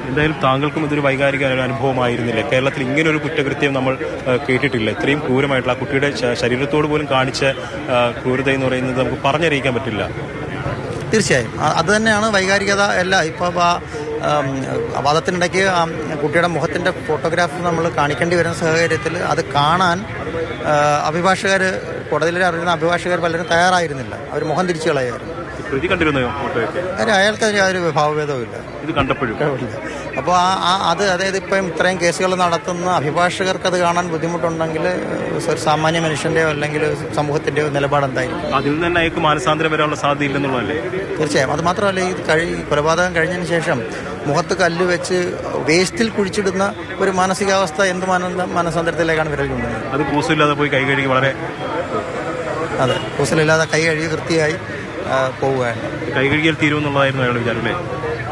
എന്തായാലും താങ്കൾക്കും ഇതൊരു വൈകാരിക ഒരു അനുഭവമായിരുന്നില്ല കേരളത്തിൽ ഇങ്ങനെ ഒരു കുറ്റകൃത്യം നമ്മൾ ആ, കേട്ടിട്ടില്ല ഇത്രയും ക്രൂരമായിട്ടുള്ള ആ കുട്ടിയുടെ ശ- ശരീരത്തോട് പോലും കാണിച്ച ആ, ക്രൂരത എന്ന് പറയുന്നത് നമുക്ക് പറഞ്ഞറിയിക്കാൻ പറ്റില്ല തീർച്ചയായും അ- അത് തന്നെയാണ് വൈകാരികത എല്ലാം ഇപ്പോൾ വാദത്തിനിടയ്ക്ക് ആ കുട്ടിയുടെ മുഖത്തിൻ്റെ ഫോട്ടോഗ്രാഫ് നമ്മൾ കാണിക്കേണ്ടി വരുന്ന സാഹചര്യത്തിൽ അത് കാണാൻ അഭിഭാഷകർ കോടതിയിൽ അറിയുന്ന അഭിഭാഷകർ പലരും തയ്യാറായിരുന്നില്ല അവർ മുഖം തിരിച്ചു കളയായിരുന്നു പ്രതി കണ്ടിരുന്നോ ഫോട്ടോയൊക്കെ കാര്യം അയാൾക്ക് അതിന് യാതൊരു വിഭാവഭേദവും ഇല്ല ഇത് കണ്ടപ്പോഴും അപ്പോൾ ആ ആ അത് അതായത് ഇപ്പം ഇത്രയും കേസുകൾ നടത്തുന്ന അഭിഭാഷകർക്ക് അത് കാണാൻ ബുദ്ധിമുട്ടുണ്ടെങ്കിൽ ഒരു സാമാന്യ മനുഷ്യൻ്റെയോ അല്ലെങ്കിൽ സമൂഹത്തിൻ്റെയോ നിലപാട് എന്തായിരിക്കും അതിൽ നിന്ന് തന്നെ അയാൾക്ക് മാനസാന്തരം വരാനുള്ള സാധ്യത ഇല്ലെന്നുള്ളതല്ലേ തീർച്ചയായും അത് മാത്രമല്ല ഈ കഴി കൊലപാതകം കഴിഞ്ഞതിന് ശേഷം മുഖത്ത് കല്ല് വെച്ച് വേസ്റ്റിൽ കുഴിച്ചിടുന്ന ഒരു മാനസികാവസ്ഥ എന്ത് മാനന്ദ മാനസാന്തരത്തിലേക്കാണ് വിരൽ കൊണ്ടുവന്നത് അത് കൂസമില്ലാതെ പോയി കൈ കഴുകി വളരെ അതെ കൂസലില്ലാതെ കൈ കഴുകി വൃത്തിയായി ആ, പോവുകയാണ് കൈ കഴുകിയാൽ തീരുമെന്നുള്ളതായിരുന്നു അയാളുടെ വിചാരം അല്ലേ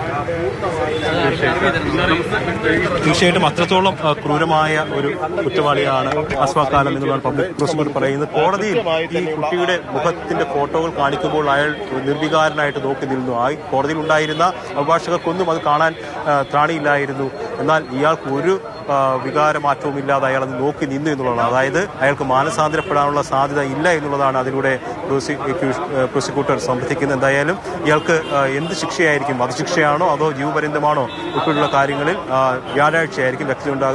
തീർച്ചയായിട്ടും അത്രത്തോളം ആ, ക്രൂരമായ ഒരു കുറ്റവാളിയാണ് അസ്വാക്കാലം എന്നുള്ളതാണ് പബ്ലിക് പ്രോസിക്യൂട്ടർ പറയുന്നത് കോടതിയിൽ ഈ കുട്ടിയുടെ മുഖത്തിന്റെ ഫോട്ടോകൾ കാണിക്കുമ്പോൾ അയാൾ നിർവികാരനായിട്ട് നോക്കി നിന്നു ആ കോടതിയിൽ ഉണ്ടായിരുന്ന അഭിഭാഷകർക്കൊന്നും അത് കാണാൻ ആ, ത്രാണിയില്ലായിരുന്നു എന്നാൽ ഇയാൾക്ക് ഒരു ആ, വികാരമാറ്റവും ഇല്ലാതെ അയാൾ അത് നോക്കി നിന്നു എന്നുള്ളതാണ് അതായത് അയാൾക്ക് മാനസാന്തരപ്പെടാനുള്ള സാധ്യത ഇല്ല എന്നുള്ളതാണ് അതിലൂടെ പ്രോസിക്യൂഷ- പ്രോസിക്യൂട്ടർ സമർത്ഥിക്കുന്നത് എന്തായാലും ഇയാൾക്ക് ആ, എന്ത് ശിക്ഷയായിരിക്കും വധശിക്ഷയാണോ അതോ ജീവപര്യന്തമാണോ ഉൾപ്പെടെയുള്ള കാര്യങ്ങളിൽ ആ, വ്യാഴാഴ്ചയായിരിക്കും വ്യക്തത ഉണ്ടാകുക